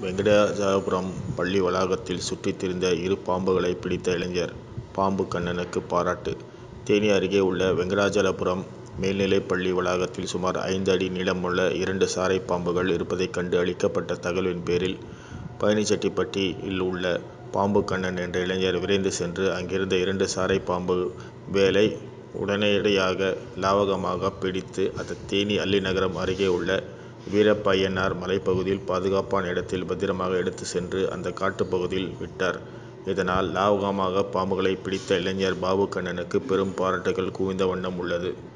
வெங்கடாஜலபுரம் பள்ளி வளாகத்தில் சுற்றித் திரிந்த இரு பாம்புகளை பிடித்த இளைஞர் பாம்பு கண்ணனுக்கு பாராட்டு தேனி அருகே உள்ள வெங்கடாஜலபுரம் மேல்நிலைப்பள்ளி வளாகத்தில் சுமார் ஐந்து அடி நீளமுள்ள இரண்டு சாரை பாம்புகள் இருப்பதைக் கண்டு அளிக்கப்பட்ட தகவலின் பேரில் பழனிசெட்டிப்பட்டியில் உள்ள பாம்பு கண்ணன் என்ற இளைஞர் விரைந்து சென்று அங்கிருந்த இரண்டு சாரை பாம்பு வேலை உடனடியாக லாவகமாக பிடித்து தேனி அல்லிநகரம் அருகே உள்ள வீரப்பய்யனார் மலைப்பகுதியில் பாதுகாப்பான இடத்தில் பத்திரமாக எடுத்து சென்று அந்த காட்டுப்பகுதியில் விட்டார். இதனால் லாவகமாக பாம்புகளை பிடித்த இளைஞர் பாபுகண்ணனுக்கு பெரும் பாராட்டுகள் குவிந்த வண்ணம் உள்ளது.